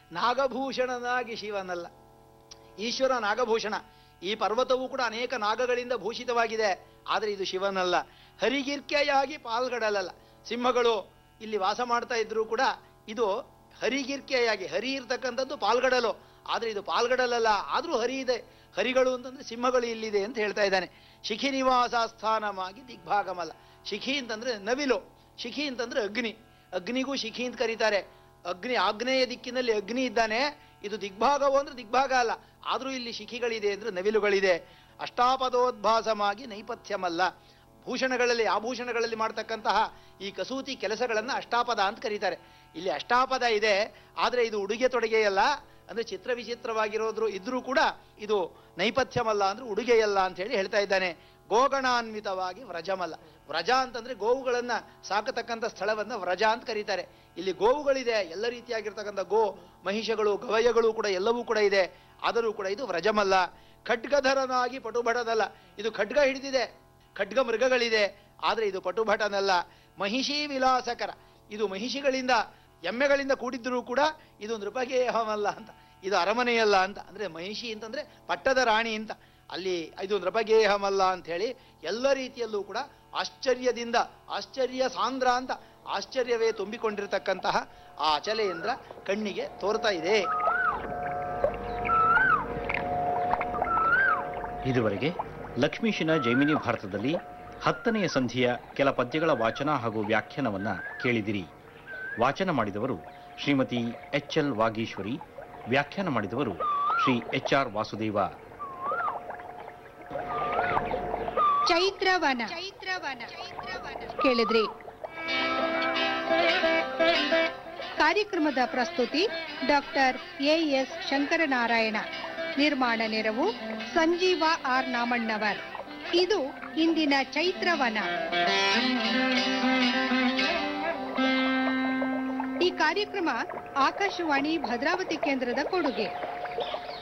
ನಾಗಭೂಷಣನಾಗಿ ಶಿವನಲ್ಲ ಈಶ್ವರ ನಾಗಭೂಷಣ ಈ ಪರ್ವತವು ಕೂಡ ಅನೇಕ ನಾಗಗಳಿಂದ ಭೂಷಿತವಾಗಿದೆ ಆದರೆ ಇದು ಶಿವನಲ್ಲ ಹರಿಗಿರ್ಕೆಯಾಗಿ ಪಾಲ್ಗಡಲಲ್ಲ ಸಿಂಹಗಳು ಇಲ್ಲಿ ವಾಸ ಮಾಡ್ತಾ ಇದ್ರು ಕೂಡ ಇದು ಹರಿಗಿರ್ಕೆಯಾಗಿ ಹರಿ ಇರ್ತಕ್ಕಂಥದ್ದು ಪಾಲ್ಗಡಲು ಆದರೆ ಇದು ಪಾಲ್ಗಡಲಲ್ಲ ಆದರೂ ಹರಿ ಇದೆ ಹರಿಗಳು ಅಂತಂದ್ರೆ ಸಿಂಹಗಳು ಇಲ್ಲಿದೆ ಅಂತ ಹೇಳ್ತಾ ಇದ್ದಾನೆ ಶಿಖಿ ನಿವಾಸ ಸ್ಥಾನವಾಗಿ ದಿಗ್ಭಾಗಮಲ್ಲ ಶಿಖಿ ಅಂತಂದ್ರೆ ನವಿಲು ಶಿಖಿ ಅಂತಂದ್ರೆ ಅಗ್ನಿ ಅಗ್ನಿಗೂ ಶಿಖಿ ಅಂತ ಕರೀತಾರೆ ಅಗ್ನಿ ಆಗ್ನೇಯ ದಿಕ್ಕಿನಲ್ಲಿ ಅಗ್ನಿ ಇದ್ದಾನೆ ಇದು ದಿಗ್ಭಾಗವು ಅಂದ್ರೆ ದಿಗ್ಭಾಗ ಅಲ್ಲ ಆದರೂ ಇಲ್ಲಿ ಶಿಖಿಗಳಿದೆ ಅಂದ್ರೆ ನವಿಲುಗಳಿದೆ ಅಷ್ಟಾಪದೋದ್ಭಾಸಮಾಗಿ ನೈಪಥ್യമಲ್ಲ ಭೂಷಣಗಳಲ್ಲಿ ಆಭೂಷಣಗಳಲ್ಲಿ ಮಾಡ್ತಕ್ಕಂತಹ ಈ ಕಸೂತಿ ಕೆಲಸಗಳನ್ನು ಅಷ್ಟಾಪದ ಅಂತ ಕರೀತಾರೆ ಇಲ್ಲಿ ಅಷ್ಟಾಪದ ಇದೆ ಆದರೆ ಇದು ಉಡುಗೆ ತೊಡುಗೆಯಲ್ಲ ಅಂದ್ರೆ ಚಿತ್ರ ವಿಚಿತ್ರವಾಗಿರೋದ್ರು ಇದ್ರೂ ಕೂಡ ಇದು ನೈಪಥ್യമಲ್ಲ ಅಂದ್ರೆ ಉಡುಗೆಯಲ್ಲ ಅಂತ ಹೇಳಿ ಹೇಳ್ತಾ ಇದ್ದಾನೆ ಗೋಗಣಾನ್ವಿತವಾಗಿ ವ್ರಜಮಲ್ಲ ವ್ರಜ ಅಂತಂದ್ರೆ ಗೋವುಗಳನ್ನ ಸಾಕತಕ್ಕಂಥ ಸ್ಥಳವನ್ನ ವ್ರಜ ಅಂತ ಕರೀತಾರೆ ಇಲ್ಲಿ ಗೋವುಗಳಿದೆ ಎಲ್ಲ ರೀತಿಯಾಗಿರ್ತಕ್ಕಂಥ ಗೋ ಮಹಿಷಗಳು ಗವಯಗಳು ಕೂಡ ಎಲ್ಲವೂ ಕೂಡ ಇದೆ ಆದರೂ ಕೂಡ ಇದು ವ್ರಜಮಲ್ಲ ಖಡ್ಗಧರನಾಗಿ ಪಟುಭಟನಲ್ಲ ಇದು ಖಡ್ಗ ಹಿಡಿದಿದೆ ಖಡ್ಗ ಮೃಗಗಳಿದೆ ಆದರೆ ಇದು ಪಟುಭಟನಲ್ಲ ಮಹಿಷಿ ವಿಲಾಸಕರ ಇದು ಮಹಿಷಿಗಳಿಂದ ಎಮ್ಮೆಗಳಿಂದ ಕೂಡಿದ್ರೂ ಕೂಡ ಇದು ನೃಪಗೇಹಮಲ್ಲ ಅಂತ ಇದು ಅರಮನೆಯಲ್ಲ ಅಂತ ಅಂದ್ರೆ ಮಹಿಷಿ ಅಂತಂದ್ರೆ ಪಟ್ಟದ ರಾಣಿ ಅಂತ ಅಲ್ಲಿ ಇದು ನೃಪಗೇಹಮಲ್ಲ ಅಂತ ಹೇಳಿ ಎಲ್ಲ ರೀತಿಯಲ್ಲೂ ಕೂಡ ಆಶ್ಚರ್ಯದಿಂದ ಆಶ್ಚರ್ಯ ಸಾಂದ್ರ ಅಂತ ಆಶ್ಚರ್ಯವೇ ತುಂಬಿಕೊಂಡಿರತಕ್ಕಂತಹ ಆ ಅಚಲೇಂದ್ರ ಕಣ್ಣಿಗೆ ತೋರ್ತಾ ಇದೆ ಇದುವರೆಗೆ ಲಕ್ಷ್ಮೀಶಿನ ಜೈಮಿನಿ ಭಾರತದಲ್ಲಿ ಹತ್ತನೆಯ ಸಂಧಿಯ ಕೆಲ ಪದ್ಯಗಳ ವಾಚನ ಹಾಗೂ ವ್ಯಾಖ್ಯಾನವನ್ನ ಕೇಳಿದಿರಿ ವಾಚನ ಮಾಡಿದವರು ಶ್ರೀಮತಿ ಎಚ್ ಎಲ್ ವಾಗೀಶ್ವರಿ ವ್ಯಾಖ್ಯಾನ ಮಾಡಿದವರು ಶ್ರೀ ಎಚ್ ಆರ್ ವಾಸುದೇವ ಚೈತ್ರವನ ಚೈತ್ರವನ ಕೇಳಿದ್ರಿ ಕಾರ್ಯಕ್ರಮದ ಪ್ರಸ್ತುತಿ ಡಾಕ್ಟರ್ ಎ ಎಸ್ ಶಂಕರನಾರಾಯಣ ನಿರ್ಮಾಣ ನೆರವು ಸಂಜೀವ ಆರ್ ನಾಮಣ್ಣವರ್ ಇದು ಇಂದಿನ ಚೈತ್ರವನ ಈ ಕಾರ್ಯಕ್ರಮ ಆಕಾಶವಾಣಿ ಭದ್ರಾವತಿ ಕೇಂದ್ರದ ಕೊಡುಗೆ